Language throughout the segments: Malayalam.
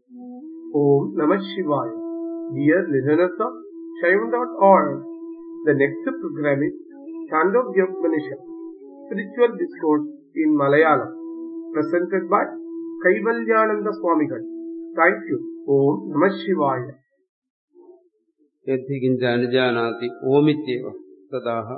Om Namah Shivaya. Dear listeners of Shaivan.org, the next program is Chandogya Upanishad, Spiritual Discourse in Malayalam, presented by Kaivalyananda Swamigal. Thank you. Om Namah Shivaya. യദ്ധികിഞ്ച അനുജാനാതി ഓമിത്യവ തഥാഹ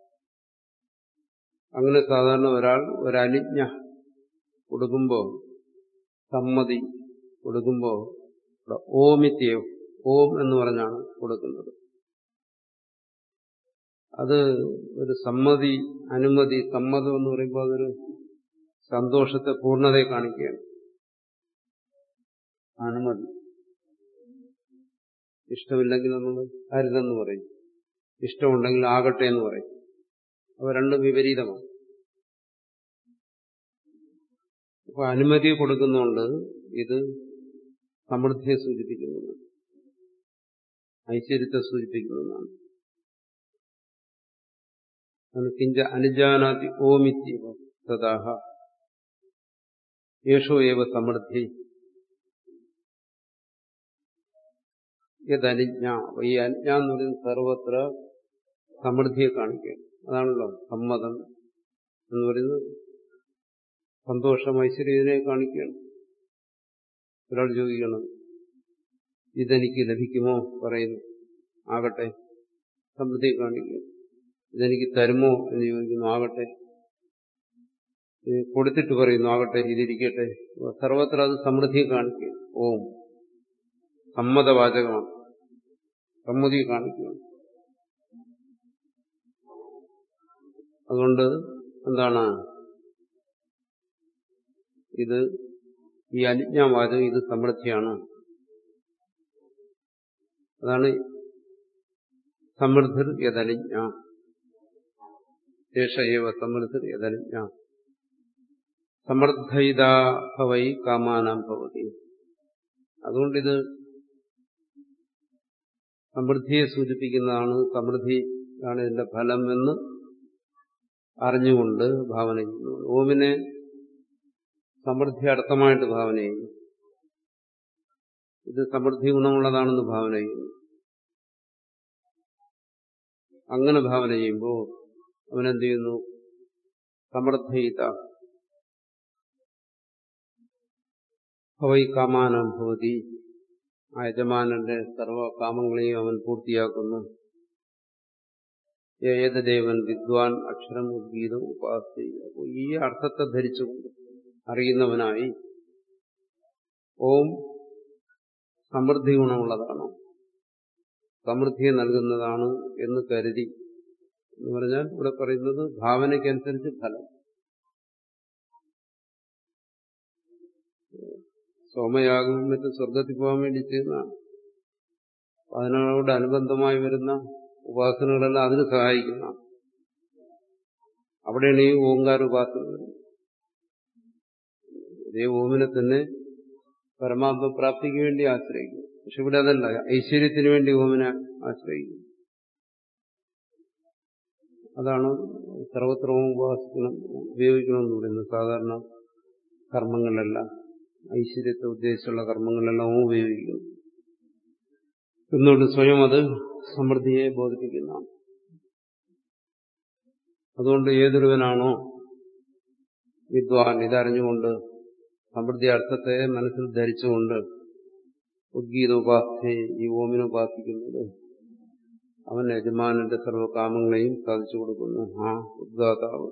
അങ്ങനെ സാധാരണ ഒരാൾ ഒരനുജ്ഞ കൊടുക്കുമ്പോൾ സമ്മതി കൊടുക്കുമ്പോൾ ഓമിത്യവ് ഓം എന്ന് പറഞ്ഞാണ് കൊടുക്കുന്നത് അത് ഒരു സമ്മതി അനുമതി സമ്മതം എന്ന് പറയുമ്പോൾ അതൊരു സന്തോഷത്തെ പൂർണ്ണതയെ കാണിക്കുകയാണ് അനുമതി ഇഷ്ടമില്ലെങ്കിൽ നമ്മൾ അരുതെന്ന് പറയും ഇഷ്ടമുണ്ടെങ്കിൽ ആകട്ടെ എന്ന് പറയും അവ രണ്ടും വിപരീതമാണ് അപ്പൊ അനുമതി കൊടുക്കുന്നുണ്ട് ഇത് സമൃദ്ധിയെ സൂചിപ്പിക്കുന്നതാണ് ഐശ്വര്യത്തെ സൂചിപ്പിക്കുന്നതാണ് കിഞ്ച അനുജാനാതി ഓമിത്യവ തഥാഹ യേശോ ഏവ സമൃദ്ധി യദനുജ്ഞ ഈ അനുജ്ഞ എന്ന് പറയുന്നത് സർവത്ര സമൃദ്ധിയെ കാണിക്കുകയാണ് അതാണല്ലോ സമ്മതം എന്ന് പറയുന്നത് സന്തോഷം ഐശ്വര്യത്തിനെ കാണിക്കുകയാണ് ഒരാൾ ചോദിക്കണം ഇതെനിക്ക് ലഭിക്കുമോ പറയുന്നു ആകട്ടെ സമൃദ്ധിയെ കാണിക്കുന്നു ഇതെനിക്ക് തരുമോ എന്ന് ചോദിക്കുന്നു ആകട്ടെ കൊടുത്തിട്ട് പറയുന്നു ആകട്ടെ ഇതിരിക്കട്ടെ സർവത്ര അത് സമൃദ്ധിയെ കാണിക്കുക ഓം സമ്മതവാചകമാണ് സമ്മതി കാണിക്കുകയാണ് അതുകൊണ്ട് എന്താണ് ഇത് ഈ അനുജ്ഞാവാചകം ഇത് സമൃദ്ധിയാണ് അതാണ് സമൃദ്ധിർ യദനുജ്ഞ ശേഷ ഏവ സമൃദ്ധിർ യദനുജ്ഞ സമർത്ഥയിതാഭവൈ കാമാനാം ഭവതി അതുകൊണ്ടിത് സമൃദ്ധിയെ സൂചിപ്പിക്കുന്നതാണ് സമൃദ്ധി ആണ് ഇതിന്റെ ഫലം എന്ന് അറിഞ്ഞുകൊണ്ട് ഭാവന ചെയ്യുന്നു ഓമിനെ സമൃദ്ധി അർത്ഥമായിട്ട് ഭാവന ചെയ്യുന്നു ഇത് സമൃദ്ധി ഗുണമുള്ളതാണെന്ന് ഭാവന ചെയ്യുന്നു അങ്ങനെ ഭാവന ചെയ്യുമ്പോൾ അവനെന്ത് ചെയ്യുന്നു സമൃദ്ധയിത ഭവൈ കാമാനം ഭവതി ആ യജമാനന്റെ സർവകാമങ്ങളെയും അവൻ പൂർത്തിയാക്കുന്നു ഏത് ദേവൻ വിദ്വാൻ അക്ഷരം ഉദ്ഗീതം ഉപാസി അപ്പോൾ ഈ അർത്ഥത്തെ ധരിച്ചുകൊണ്ട് അറിയുന്നവനായി ഓം സമൃദ്ധി ഗുണമുള്ളതാണോ സമൃദ്ധിയെ നൽകുന്നതാണ് എന്ന് കരുതി എന്ന് പറഞ്ഞാൽ ഇവിടെ പറയുന്നത് ഭാവനയ്ക്കനുസരിച്ച് ഫലം സോമയാഗം മറ്റും സ്വർഗത്തിൽ പോകാൻ വേണ്ടി ചെയ്യുന്നതാണ് അതിനോട് അനുബന്ധമായി വരുന്ന ഉപാസനകളെല്ലാം അതിന് സഹായിക്കുന്നതാണ് അവിടെയാണ് ഈ ഓങ്കാര ഉപാസന വരുന്നത് ഇതേ ഓമിനെ തന്നെ പരമാത്മ പ്രാപ്തിക്ക് വേണ്ടി ആശ്രയിക്കും പക്ഷെ ഇവിടെ അതല്ല ഐശ്വര്യത്തിന് വേണ്ടി ഓമിനെ ആശ്രയിക്കും അതാണ് സർവത്ര ഉപാസിക്കണം ഉപയോഗിക്കണമെന്ന് പറയുന്നത് സാധാരണ കർമ്മങ്ങളിലെല്ലാം ഐശ്വര്യത്തെ ഉദ്ദേശിച്ചുള്ള കർമ്മങ്ങളെല്ലാം ഉപയോഗിക്കുന്നു എന്നുകൊണ്ട് സ്വയം അത് സമൃദ്ധിയെ ബോധിപ്പിക്കുന്നതാണ് അതുകൊണ്ട് ഏതൊരുവനാണോ വിദ്വാൻ ഇതറിഞ്ഞുകൊണ്ട് സമൃദ്ധി അർത്ഥത്തെ മനസ്സിൽ ധരിച്ചുകൊണ്ട് ഉദ്ഗീതോപാസത്തെ ഈ ഓമിനുപാസിക്കുന്നത് അവൻ യജമാനന്റെ സർവകാമങ്ങളെയും സാധിച്ചു കൊടുക്കുന്നു ആ ഉദ്ഗാതാവ്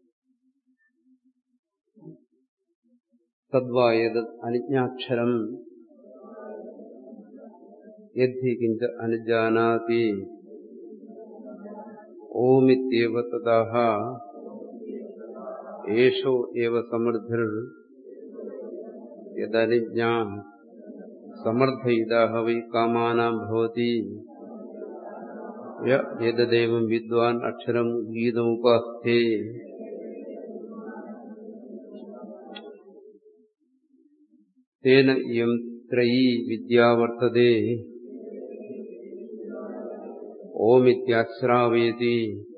തദ്വായത് അനുജ്ഞാക്ഷരം യദ്ധി കിഞ്ച അനുജാനാതി ഓമിത്യവ തഥാഹ ഏഷോ ഏവ സമൃദ്ധിർ യദനുജ്ഞാം സമർത്ഥയിതാഹ വൈ കാമാനാം ഭവതി യദേവം വിദ്വാൻ അക്ഷരം ഗീതമുപാസ്ഥേ തേന ഇയം ത്രയീ വിദ്യാ വർത്തതേ ഓമിത്യാശ്രാവേതി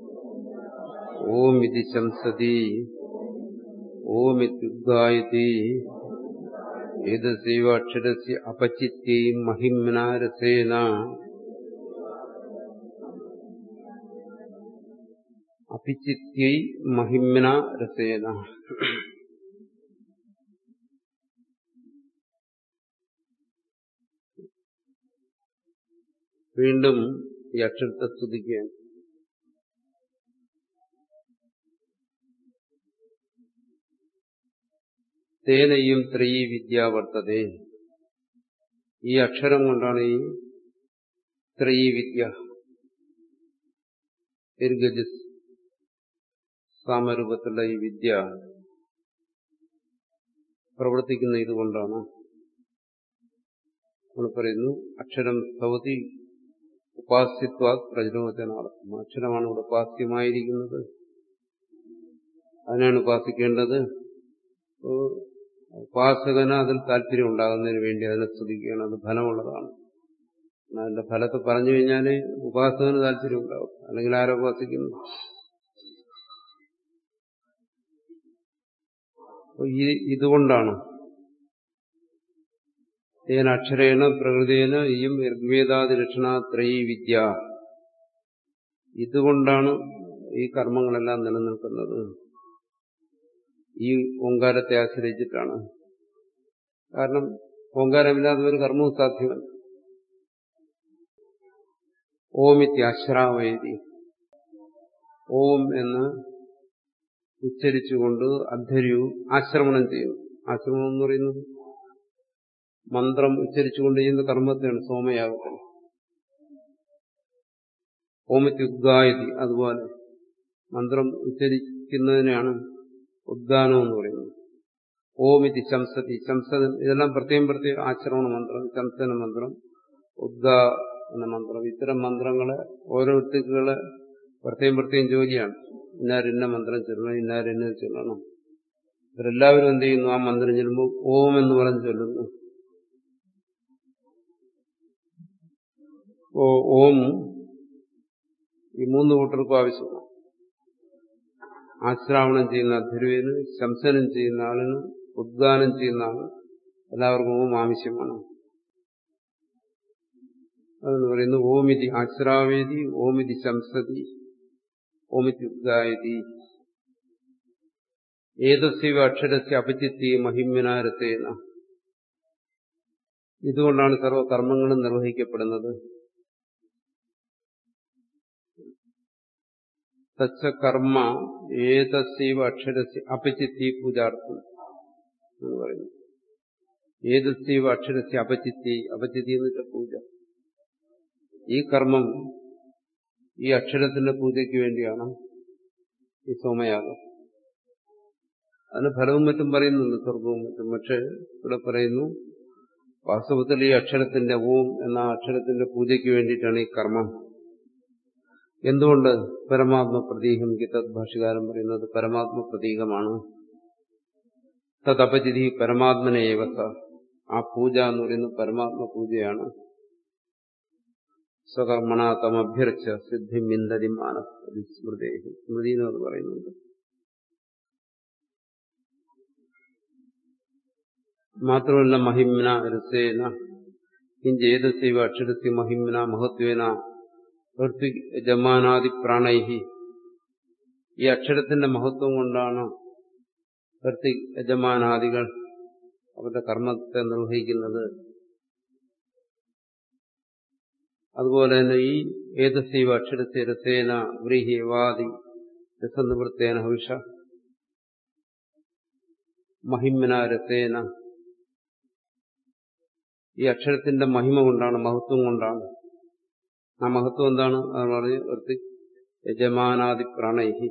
ഓമിതി ശംസതി ഓമിത്യുദ്ഗായതി ഏതസൈവ അക്ഷരസ്യ അപചിത്യയും മഹിമ്ന രസേന അപിചിത്യൈ മഹിമ്ന രസേന വീണ്ടും ഈ അക്ഷരത്തെ സ്തുതിക്കുകയാണ് തേനയും ത്രയീ വിദ്യ വർത്തതേ ഈ അക്ഷരം കൊണ്ടാണ് ഈ ത്രയീ വിദ്യ ദീർഘജസ് സാമരൂപത്തിലുള്ള ഈ വിദ്യ പ്രവർത്തിക്കുന്ന ഇതുകൊണ്ടാണ് നമ്മൾ പറയുന്നു അക്ഷരം ഭവതി ഉപാസ്യത്വ പ്രചോദനാർത്ഥം അക്ഷരമാണ് ഇവിടെ ഉപാസ്യമായിരിക്കുന്നത് അതിനാണ് ഉപാസിക്കേണ്ടത് ഉപാസകന് അതിൽ താല്പര്യം ഉണ്ടാകുന്നതിന് വേണ്ടി അതിനെ സ്തുതിക്കുകയാണ് അത് ഫലമുള്ളതാണ് അതിന്റെ ഫലത്തെ പറഞ്ഞു കഴിഞ്ഞാൽ ഉപാസകന് താല്പര്യം ഉണ്ടാവും അല്ലെങ്കിൽ ആരോ ഉപാസിക്കുന്നു ഈ ഇതുകൊണ്ടാണ് തേന അക്ഷരേണ പ്രകൃതിയേന ഈയും ഋഗ്വേദാദി ലക്ഷണ ത്രയീ വിദ്യ ഇതുകൊണ്ടാണ് ഈ കർമ്മങ്ങളെല്ലാം നിലനിൽക്കുന്നത് ഈ ഓങ്കാരത്തെ ആശ്രയിച്ചിട്ടാണ് കാരണം ഓങ്കാരമില്ലാതെ ഒരു കർമ്മവും സാധ്യമല്ല ഓമിത്യാശ്രാവേദി ഓം എന്ന് ഉച്ചരിച്ചുകൊണ്ട് അധ്വര്യു ആശ്രമണം ചെയ്യുന്നു ആശ്രമണം എന്ന് പറയുന്നത് മന്ത്രം ഉച്ചരിച്ചുകൊണ്ട് ചെയ്യുന്ന കർമ്മത്തെയാണ് സോമയാഗത്തിന് ഓമിത്യുദ്ഗായതി അതുപോലെ മന്ത്രം ഉച്ചരിക്കുന്നതിനാണ് ഉദ്ഗാനം എന്ന് പറയുന്നത് ഓമിതി ശംസതി ശംസൻ ഇതെല്ലാം പ്രത്യേകം പ്രത്യേകം ആശ്രമണ മന്ത്രം ശംസന മന്ത്രം ഉദ്ഗാന മന്ത്രം ഇത്തരം മന്ത്രങ്ങളെ ഓരോ വ്യക്തികളെ പ്രത്യേകം പ്രത്യേകം ജോലിയാണ് ഇന്നാരിന്ന മന്ത്രം ചൊല്ലണം ഇന്നാരിന്ന ചൊല്ലണം ഇവരെല്ലാവരും എന്ത് ചെയ്യുന്നു ആ മന്ത്രം ചൊല്ലുമ്പോൾ ഓം എന്ന് പറഞ്ഞ് ചൊല്ലുന്നു ഓ ഓം ഈ മൂന്ന് കൂട്ടർക്കും ആവശ്യമാണ് ആശ്രാവണം ചെയ്യുന്ന അധ്രുവിന് ശംസനം ചെയ്യുന്ന ആളിന് ഉദ്ഗാനം ചെയ്യുന്ന ആളിന് എല്ലാവർക്കും ഓം ആവശ്യമാണ് അതെന്ന് പറയുന്നു ഓമിതി ആശ്രാവേദി ഓമിതി ശംസതി ഓമിതി ഉദ്ഗായതി ഏതസ്യവ അക്ഷരസ്യ അപചിത്തി മഹിമ്യനാരത്തേന ഇതുകൊണ്ടാണ് സർവകർമ്മങ്ങളും നിർവഹിക്കപ്പെടുന്നത് തച്ച കർമ്മ ഏതസ്യവ അക്ഷരസ്യ അപചിത്തി പൂജാർത്ഥം എന്ന് പറയുന്നു ഏതസ്യവ അക്ഷരസ്യ അപചിത്തി അപചിത്തി എന്ന് വെച്ചാൽ പൂജ ഈ കർമ്മം ഈ അക്ഷരത്തിന്റെ പൂജയ്ക്ക് വേണ്ടിയാണ് ഈ സോമയാഗം അതിന് ഫലവും മറ്റും പറയുന്നുണ്ട് സ്വർഗവും മറ്റും പക്ഷെ ഇവിടെ പറയുന്നു വാസ്തവത്തിൽ ഈ അക്ഷരത്തിന്റെ ഓം എന്ന അക്ഷരത്തിന്റെ പൂജയ്ക്ക് വേണ്ടിയിട്ടാണ് ഈ കർമ്മം എന്തുകൊണ്ട് പരമാത്മ പ്രതീകം ഗീതത് ഭാഷകാരൻ പറയുന്നത് പരമാത്മ പ്രതീകമാണ് തദപചിതി പരമാത്മനേവസ ആ പൂജ എന്ന് പറയുന്നത് പരമാത്മ പൂജയാണ് സ്വകർമ്മണ തമഭ്യർച്ച സിദ്ധി മിന്തതി മാനസ് സ്മൃതി സ്മൃതി എന്ന് പറയുന്നുണ്ട് മാത്രമല്ല മഹിമ്ന രസേന കിഞ്ചേതസൈവ അക്ഷരസ്യ മഹിമ്ന മഹത്വേന യജമാനാദി പ്രാണൈഹി ഈ അക്ഷരത്തിന്റെ മഹത്വം കൊണ്ടാണ് യജമാനാദികൾ അവരുടെ കർമ്മത്തെ നിർവഹിക്കുന്നത് അതുപോലെ തന്നെ ഈ ഏതസൈവ അക്ഷരസ്യ രസേന വ്രീഹി വാദി രസനിവൃത്തേന ഹവിഷ മഹിമ്ന രസേന ഈ അക്ഷരത്തിന്റെ മഹിമ കൊണ്ടാണ് മഹത്വം കൊണ്ടാണ് ആ മഹത്വം എന്താണ് അത് പറഞ്ഞ് വൃത്തി യജമാനാദി പ്രാണൈഹി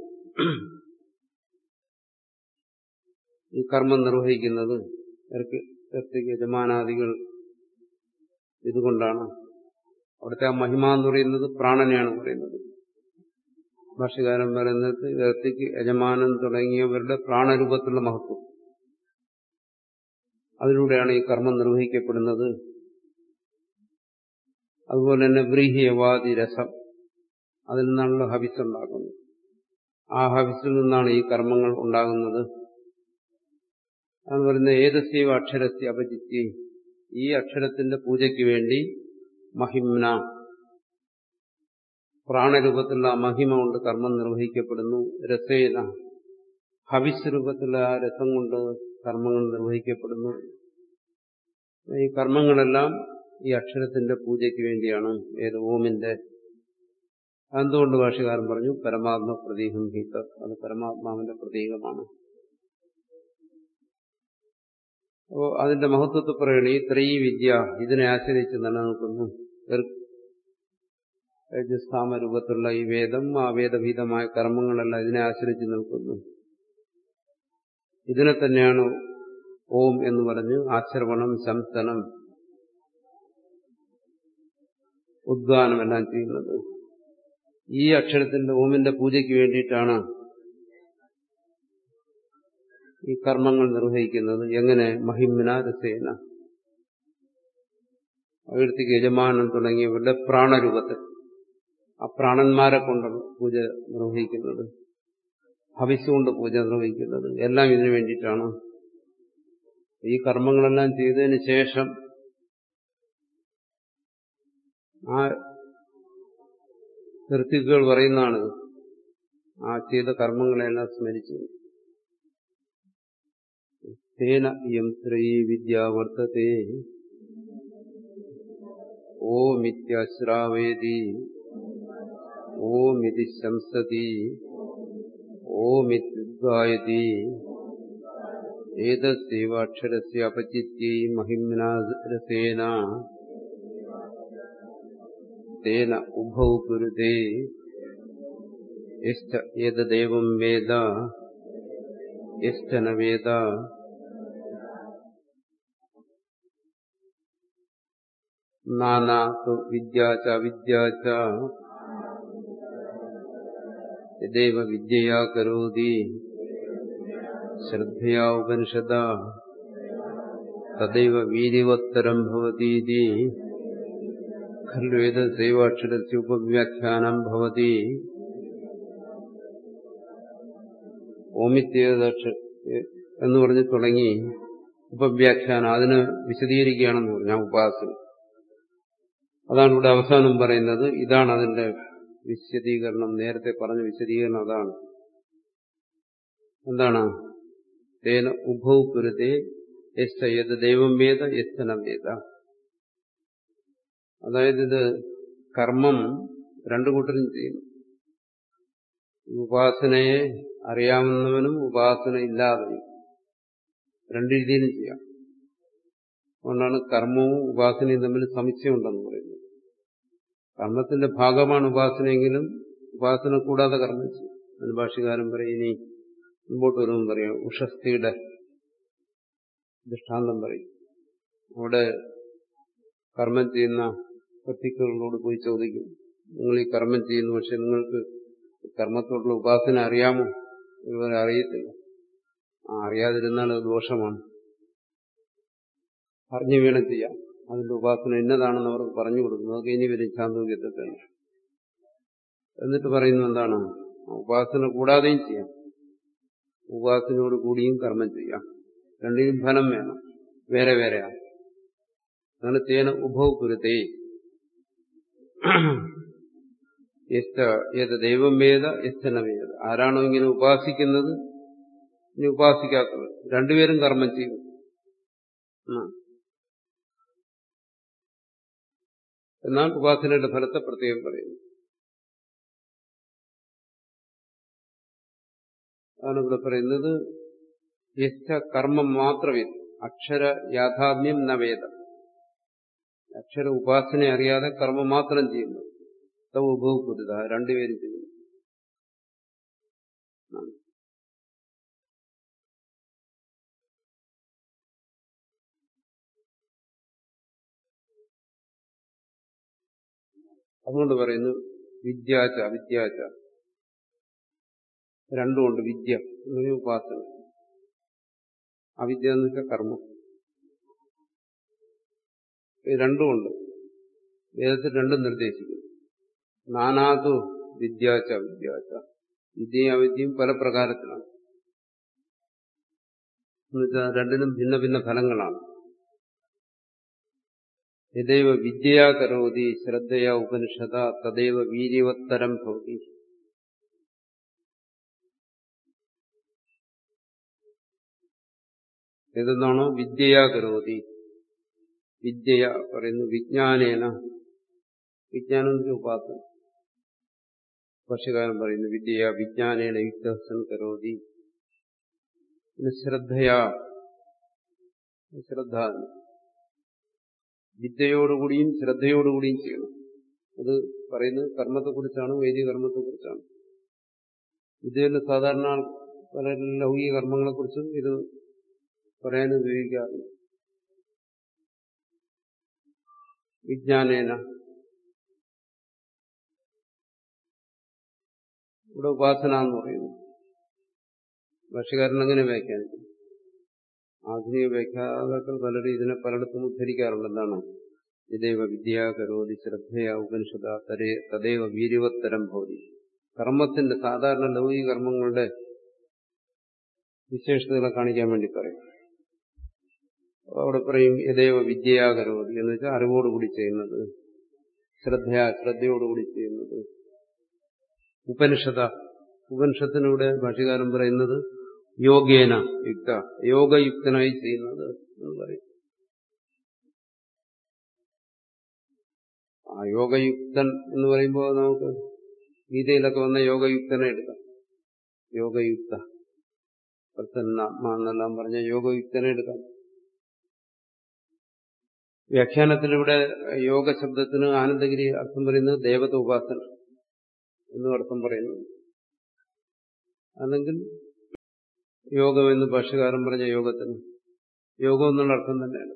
ഈ കർമ്മം നിർവഹിക്കുന്നത് യജമാനാദികൾ ഇതുകൊണ്ടാണ് അവിടുത്തെ ആ മഹിമ എന്ന് പറയുന്നത് പ്രാണനെയാണ് പറയുന്നത് ഭാഷകാരൻ പറയുന്നത് വ്യക്തിക്ക് യജമാനൻ തുടങ്ങിയവരുടെ പ്രാണരൂപത്തിലുള്ള മഹത്വം അതിലൂടെയാണ് ഈ കർമ്മം നിർവഹിക്കപ്പെടുന്നത് അതുപോലെ തന്നെ വ്രീഹിയവാദി രസം അതിൽ നിന്നാണല്ലോ ഹവിസ് ഉണ്ടാകുന്നത് ആ ഹവിസിൽ നിന്നാണ് ഈ കർമ്മങ്ങൾ ഉണ്ടാകുന്നത് അതെന്ന് പറയുന്നത് ഏതസ്യവ അക്ഷരസ്യ അപജിത്തി ഈ അക്ഷരത്തിന്റെ പൂജയ്ക്ക് വേണ്ടി മഹിംന പ്രാണരൂപത്തിലുള്ള ആ മഹിമ കൊണ്ട് കർമ്മം നിർവഹിക്കപ്പെടുന്നു രസേന ഹവിസ് രൂപത്തിലുള്ള ആ രസം കൊണ്ട് കർമ്മങ്ങൾ നിർവഹിക്കപ്പെടുന്നു ഈ കർമ്മങ്ങളെല്ലാം ഈ അക്ഷരത്തിന്റെ പൂജയ്ക്ക് വേണ്ടിയാണ് ഏത് ഓമിന്റെ എന്തുകൊണ്ട് ഭാഷകാരൻ പറഞ്ഞു പരമാത്മ പ്രതീകം ഹീത അത് പരമാത്മാവിന്റെ പ്രതീകമാണ് അപ്പോ അതിന്റെ മഹത്വത്തെ പറയണ ഈ ത്രയീ വിദ്യ ഇതിനെ ആശ്രയിച്ച് നിലനിൽക്കുന്നു രജസ്ഥാമ രൂപത്തിലുള്ള ഈ വേദം ആ വേദഭീതമായ കർമ്മങ്ങളെല്ലാം ഇതിനെ ആശ്രയിച്ച് നിൽക്കുന്നു ഇതിനെ തന്നെയാണ് ഓം എന്ന് പറഞ്ഞ് ആശ്രവണം ശംസനം ഉദ്ഗാനമെല്ലാം ചെയ്യുന്നത് ഈ അക്ഷരത്തിന്റെ ഓമിന്റെ പൂജയ്ക്ക് വേണ്ടിയിട്ടാണ് ഈ കർമ്മങ്ങൾ നിർവഹിക്കുന്നത് എങ്ങനെ മഹിമ്ന രസേന അവിടുത്തെ യജമാനൻ തുടങ്ങിയവരുടെ പ്രാണരൂപത്തിൽ ആ പ്രാണന്മാരെ കൊണ്ടാണ് പൂജ നിർവഹിക്കുന്നത് ഹവിസുകൊണ്ട് പൂജ നിർവഹിക്കുന്നത് എല്ലാം ഇതിനു വേണ്ടിയിട്ടാണ് ഈ കർമ്മങ്ങളെല്ലാം ചെയ്തതിന് ശേഷം ആ ഋത്തികൾ പറയുന്നതാണ് ആ ചെയ്ത കർമ്മങ്ങളെല്ലാം സ്മരിച്ചു തേന ഇയം ത്രയീ വിദ്യ വർത്തത്തെ ഓമിത്യാശ്രാവേതി ഓമിതി ശംസതി ഓമിത്യുദ്ഗായതി ഏതസ്യവാക്ഷരസ്യ അപചിത്यै മഹിമ്നാ രസേന തേന ഉഭൗ കുരുതേ യശ്ച ഏതദേവം വേദ യശ്ച ന വേദ നാനാ വിദ്യാ ച വിദ്യാ ച യദേവ വിദ്യയാ കരോതി ശ്രദ്ധയാ ഉപനിഷദ തദൈവ വീര്യവത്തരം ഭവതീതി ഖല്ലു ഏതസൈവാക്ഷരസ്യ ഉപവ്യാഖ്യാനം ഭവതി ഓമിത്യേതക്ഷ എന്ന് പറഞ്ഞ് തുടങ്ങി ഉപവ്യാഖ്യാനം അതിന് വിശദീകരിക്കുകയാണെന്ന് പറഞ്ഞു ആ ഉപാസന അതാണ് ഇവിടെ അവസാനം പറയുന്നത് ഇതാണ് അതിന്റെ വിശദീകരണം നേരത്തെ പറഞ്ഞ വിശദീകരണം അതാണ് എന്താണ് തേന ഉഭൗ പുരത്തെ യശ്ച യത് ദൈവം വേദ യശ്ചന വേദ അതായത് ഇത് കർമ്മം രണ്ടു കൂട്ടരും ചെയ്യുന്നു ഉപാസനയെ അറിയാവുന്നവനും ഉപാസന ഇല്ലാതെയും രണ്ടു രീതിയിലും ചെയ്യാം അതുകൊണ്ടാണ് കർമ്മവും ഉപാസനയും തമ്മിൽ സമുച്ചയമുണ്ടെന്ന് പറയുന്നത് കർമ്മത്തിന്റെ ഭാഗമാണ് ഉപാസനയെങ്കിലും ഉപാസന കൂടാതെ കർമ്മം ചെയ്യും അതിന് ഭാഷകാരൻ പറയും ഇനി മുമ്പോട്ട് വരുമ്പോൾ പറയാം ഉഷസ്ഥിയുടെ ദൃഷ്ടാന്തം പറയും അവിടെ കർമ്മം ചെയ്യുന്ന വ്യക്തികളോട് പോയി ചോദിക്കും നിങ്ങൾ ഈ കർമ്മം ചെയ്യുന്നു പക്ഷെ നിങ്ങൾക്ക് കർമ്മത്തോടുള്ള ഉപാസന അറിയാമോ ഇതുവരെ അറിയത്തില്ല ആ അറിയാതിരുന്നാൽ അത് ദോഷമാണ് അറിഞ്ഞു വേണം ചെയ്യാം അതിന്റെ ഉപാസന ഇന്നതാണെന്ന് അവർക്ക് പറഞ്ഞു കൊടുക്കുന്നു അതൊക്കെ ഇനി വരും ചാന്തോക്യത്തിൽ തന്നെ എന്നിട്ട് പറയുന്നു എന്താണ് ഉപാസന കൂടാതെയും ചെയ്യാം ഉപാസനയോട് കൂടിയും കർമ്മം ചെയ്യാം രണ്ടിനും ഫലം വേണം വേറെ വേറെയാണ് അങ്ങനെ തേന ഉഭവ കുരുത്തേ ഏത് ദൈവം വേദ എസ്തന വേദ ആരാണോ ഇങ്ങനെ ഉപാസിക്കുന്നത് ഇനി ഉപാസിക്കാത്തത് രണ്ടുപേരും കർമ്മം ചെയ്യും എന്നാൽ ഉപാസനയുടെ ഫലത്തെ പ്രത്യേകം പറയുന്നു അതാണ് ഇവിടെ പറയുന്നത് യശ്ച കർമ്മം മാത്രമേ അക്ഷര യാഥാത്മ്യം നവേദം അക്ഷര ഉപാസന അറിയാതെ കർമ്മം മാത്രം ചെയ്യുന്നു തവ ഉപഭോഗപ്പെടുക രണ്ടുപേരും ചെയ്യുന്നു അതുകൊണ്ട് പറയുന്നു വിദ്യാച വിദ്യാച രണ്ടുമുണ്ട് വിദ്യ എന്ന് ഉപാസന അവിദ്യ എന്ന് വെച്ചാൽ കർമ്മം ഇത് രണ്ടുമുണ്ട് വേദത്തിൽ രണ്ടും നിർദ്ദേശിക്കുന്നു നാനാതു വിദ്യാച വിദ്യാച വിദ്യയും അവിദ്യയും പല പ്രകാരത്തിലാണ് എന്നുവെച്ചാൽ രണ്ടിനും ഭിന്ന ഭിന്ന ഫലങ്ങളാണ് യഥൈവ വിദ്യയാ കരോതി ശ്രദ്ധയാ ഉപനിഷത തദൈവ വീര്യവത്തരം ഭവതി ഏതെന്നാണോ വിദ്യയാ കരോതി വിദ്യയ പറയുന്നു വിജ്ഞാനേന വിജ്ഞാനം ഉപാസന ഭാഷ്യകാരൻ പറയുന്നു വിദ്യയാ വിജ്ഞാനേന യുക്തസൻ കരോതി പിന്നെ ശ്രദ്ധയാ ശ്രദ്ധ വിദ്യയോടുകൂടിയും ശ്രദ്ധയോടുകൂടിയും ചെയ്യണം അത് പറയുന്നത് കർമ്മത്തെക്കുറിച്ചാണ് വൈദിക കർമ്മത്തെക്കുറിച്ചാണ് വിദ്യയിൽ സാധാരണ പല ലൗകിക കർമ്മങ്ങളെക്കുറിച്ചും ഇത് പറയാൻ ഉപയോഗിക്കാറുണ്ട് വിജ്ഞാനേന ഇവിടെ ഉപാസന എന്ന് പറയുന്നു ഭാഷകാരൻ അങ്ങനെ വ്യാഖ്യാനിക്കും ആധുനിക വ്യാഖ്യാതാക്കൾ പലരും ഇതിനെ പലയിടത്തും ഉദ്ധരിക്കാറുണ്ട് എന്താണ് ഇതേവ വിദ്യാ കരോതി ശ്രദ്ധയ ഉപനിഷത തരേ തദൈവ വീര്യവത്തരം ഭവതി കർമ്മത്തിന്റെ സാധാരണ ലൗകിക കർമ്മങ്ങളുടെ വിശേഷതകളെ കാണിക്കാൻ വേണ്ടി പറയും അവിടെ പറയും യഥേവ വിദ്യയാ കരോതി എന്ന് വെച്ചാൽ അറിവോടുകൂടി ചെയ്യുന്നത് ശ്രദ്ധയാ ശ്രദ്ധയോടുകൂടി ചെയ്യുന്നത് ഉപനിഷത ഉപനിഷത്തിനൂടെ ഭാഷകാരൻ പറയുന്നത് യോഗേന യുക്ത യോഗയുക്തനായി ചെയ്യുന്നത് എന്ന് പറയും ആ യോഗയുക്തൻ എന്ന് പറയുമ്പോൾ നമുക്ക് ഗീതയിലൊക്കെ വന്ന യോഗയുക്തനെ എടുക്കാം യോഗയുക്ത പ്രസന്നാത്മ എന്നെല്ലാം പറഞ്ഞ യോഗയുക്തനെ എടുക്കാം വ്യാഖ്യാനത്തിലൂടെ യോഗ ശബ്ദത്തിന് ആനന്ദഗിരി അർത്ഥം പറയുന്നത് ദേവത ഉപാസന എന്നും അർത്ഥം പറയുന്നു അല്ലെങ്കിൽ യോഗം എന്ന് ഭാഷകാരൻ പറഞ്ഞ യോഗത്തിന് യോഗം എന്നുള്ള അർത്ഥം തന്നെയാണ്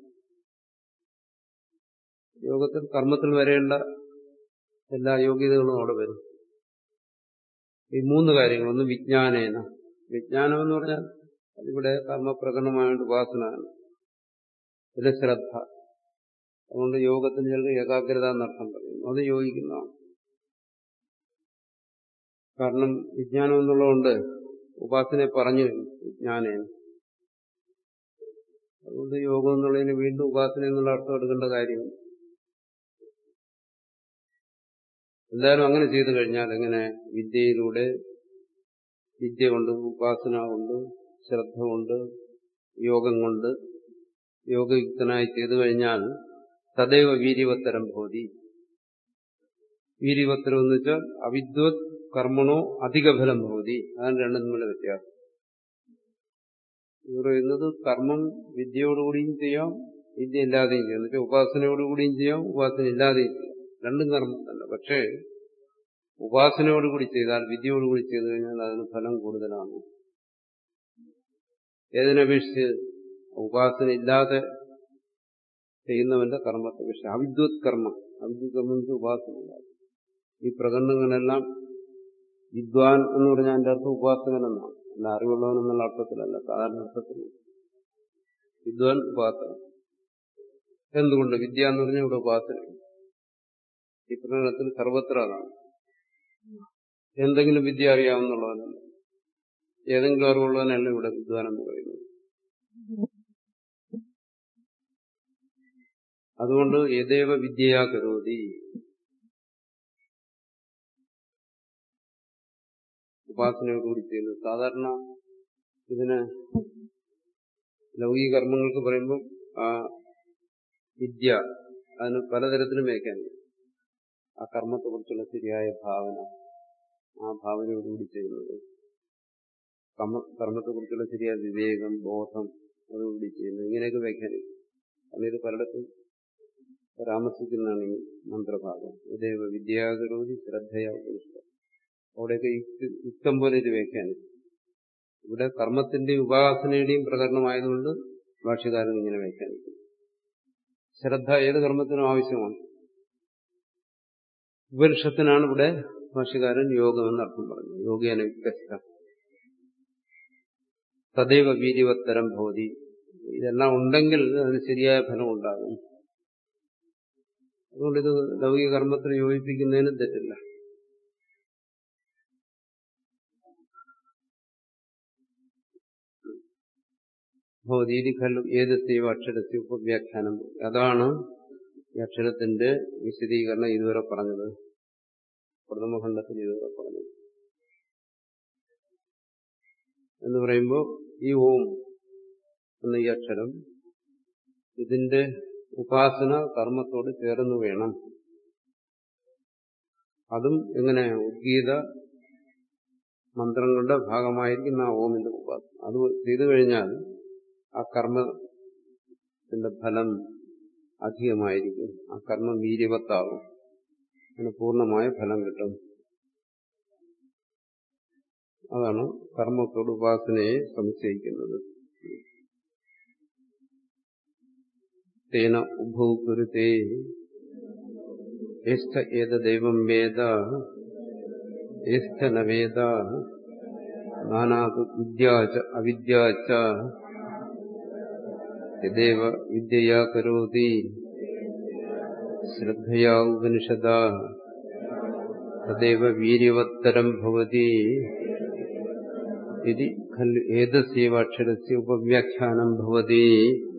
യോഗത്തിൽ കർമ്മത്തിൽ വരേണ്ട എല്ലാ യോഗ്യതകളും അവിടെ വരും ഈ മൂന്ന് കാര്യങ്ങൾ ഒന്ന് വിജ്ഞാനേന വിജ്ഞാനം എന്ന് പറഞ്ഞാൽ അതിവിടെ കർമ്മപ്രകടനമായിട്ട് ഉപാസനയാണ് പിന്നെ ശ്രദ്ധ അതുകൊണ്ട് യോഗത്തിന് ചിലർ ഏകാഗ്രത എന്നർത്ഥം പറയുന്നു അത് യോഗിക്കുന്നതാണ് കാരണം വിജ്ഞാനം എന്നുള്ളതുകൊണ്ട് ഉപാസനയെ പറഞ്ഞു വിജ്ഞാനേന അതുകൊണ്ട് യോഗം എന്നുള്ളതിന് വീണ്ടും ഉപാസന എന്നുള്ള അർത്ഥം എടുക്കേണ്ട കാര്യമില്ല എന്തായാലും അങ്ങനെ ചെയ്തു കഴിഞ്ഞാൽ എങ്ങനെ വിദ്യയിലൂടെ വിദ്യ കൊണ്ട് ഉപാസന കൊണ്ട് ശ്രദ്ധ കൊണ്ട് യോഗം കൊണ്ട് യോഗയുക്തനായി ചെയ്തു കഴിഞ്ഞാൽ തദൈവ വീര്യവത്തരം ഭവതി വീര്യവത്തരം എന്ന് വെച്ചാൽ അവിദ്വത് കർമ്മണോ അധിക ഫലം ഭവതി അതാണ് രണ്ടും തമ്മിലുള്ള വ്യത്യാസം ഇത് പറയുന്നത് കർമ്മം വിദ്യയോടുകൂടിയും ചെയ്യാം വിദ്യ ഇല്ലാതെയും ചെയ്യാം എന്നുവെച്ചാൽ ഉപാസനയോടുകൂടിയും ചെയ്യാം ഉപാസന ഇല്ലാതെയും ചെയ്യാം രണ്ടും കർമ്മം തന്നെ പക്ഷേ ഉപാസനയോടുകൂടി ചെയ്താൽ വിദ്യയോടുകൂടി ചെയ്തു കഴിഞ്ഞാൽ അതിന് ഫലം കൂടുതലാണ് ഏതിനപേക്ഷിച്ച് ഉപാസന ഇല്ലാതെ ചെയ്യുന്നവന്റെ കർമ്മത്തെ പക്ഷെ അവിദ്വത് കർമ്മം അവിദ്വത് കർമ്മം ഉപാസന ഈ പ്രകടനങ്ങളെല്ലാം വിദ്വാൻ എന്ന് പറഞ്ഞാൽ അതിന്റെ അർത്ഥം ഉപാസകനെന്നാണ് അല്ല അറിവുള്ളവൻ എന്നുള്ള അർത്ഥത്തിലല്ല സാധാരണ അർത്ഥത്തിൽ വിദ്വാൻ ഉപാസന എന്തുകൊണ്ട് വിദ്യ എന്ന് പറഞ്ഞാൽ ഇവിടെ ഉപാസന ഈ പ്രകടനത്തിൽ സർവത്ര അതാണ് എന്തെങ്കിലും വിദ്യ അറിയാവുന്നുള്ളവനല്ല ഏതെങ്കിലും അറിവുള്ളവനല്ല ഇവിടെ വിദ്വാൻ എന്ന് പറയുന്നത് അതുകൊണ്ട് യഥേവ വിദ്യയാ കരോതി ഉപാസനയോടുകൂടി ചെയ്യുന്നത് സാധാരണ ഇതിന് ലൗകിക കർമ്മങ്ങൾക്ക് പറയുമ്പോൾ ആ വിദ്യ അതിന് പലതരത്തിലും വയ്ക്കാൻ ആ കർമ്മത്തെക്കുറിച്ചുള്ള ശരിയായ ഭാവന ആ ഭാവനയോടുകൂടി ചെയ്യുന്നത് കർമ്മ കർമ്മത്തെക്കുറിച്ചുള്ള ശരിയായ വിവേകം ബോധം അതോടുകൂടി ചെയ്യുന്നത് ഇങ്ങനെയൊക്കെ വ്യാഖ്യാനിക്കും കാരണം ഇത് പലയിടത്തും പരാമർശിക്കുന്നതാണ് ഈ മന്ത്രഭാഗം ഇതേവ വിദ്യാകരോധി ശ്രദ്ധയാ ഉപനിഷത്ത് അവിടെയൊക്കെ യുക്തം പോലെ ഇത് വ്യാഖ്യാനിക്കും ഇവിടെ കർമ്മത്തിന്റെയും ഉപാസനയുടെയും പ്രകടനമായതുകൊണ്ട് ഭാഷ്യകാരൻ ഇങ്ങനെ വ്യാഖ്യാനിക്കും ശ്രദ്ധ ഏത് കർമ്മത്തിനും ആവശ്യമാണ് ഉപനിഷത്തിനാണ് ഇവിടെ ഭാഷ്യകാരൻ യോഗം എന്നർത്ഥം പറഞ്ഞു യോഗേന യുക്ത തദൈവ വീര്യവത്തരം ഭവതി ഇതെല്ലാം ഉണ്ടെങ്കിൽ അതിന് ശരിയായ ഫലം ഉണ്ടാകും അതുകൊണ്ട് ഇത് ലൗകിക കർമ്മത്തിന് യോജിപ്പിക്കുന്നതിനും തെറ്റില്ല ഭവതീതി ഖല്ലു ഏതസ്യവ അക്ഷരസ്യ ഉപവ്യാഖ്യാനം അതാണ് ഈ അക്ഷരത്തിന്റെ വിശദീകരണം ഇതുവരെ പറഞ്ഞത് പ്രഥമഖണ്ഡത്തിൽ ഇതുവരെ പറഞ്ഞത് എന്ന് പറയുമ്പോൾ ഈ ഓം എന്ന ഈ അക്ഷരം ഇതിന്റെ ഉപാസന കർമ്മത്തോട് ചേർന്ന് വേണം അതും എങ്ങനെ ഉദ്ഗീത മന്ത്രങ്ങളുടെ ഭാഗമായിരിക്കുന്ന ആ ഓമിന്റെ ഉപാസന അത് ചെയ്തു കഴിഞ്ഞാൽ ആ കർമ്മത്തിന്റെ ഫലം അധികമായിരിക്കും ആ കർമ്മം വീര്യവത്താകും അതിന് പൂർണ്ണമായ ഫലം കിട്ടും അതാണ് കർമ്മത്തോട് ഉപാസനയെ സംശയിക്കുന്നത് തേന ഉഭൗ കുരുത്തേ ജ്യേഷ്ഠ ഏത ദൈവം വേദ ജ്യേഷ്ഠ ന വേദ നാനാതു വിദ്യാച അവിദ്യാച്ച യദേവ വിദ്യയാ കരോതി ശ്രദ്ധയാ ഉപനിഷദ തദേവ വീര്യവത്തരം ഭവതി ഇതി ഖല്ലു ഏതസ്യവ അക്ഷരസ്യ ഉപവ്യാഖ്യാനം ഭവതി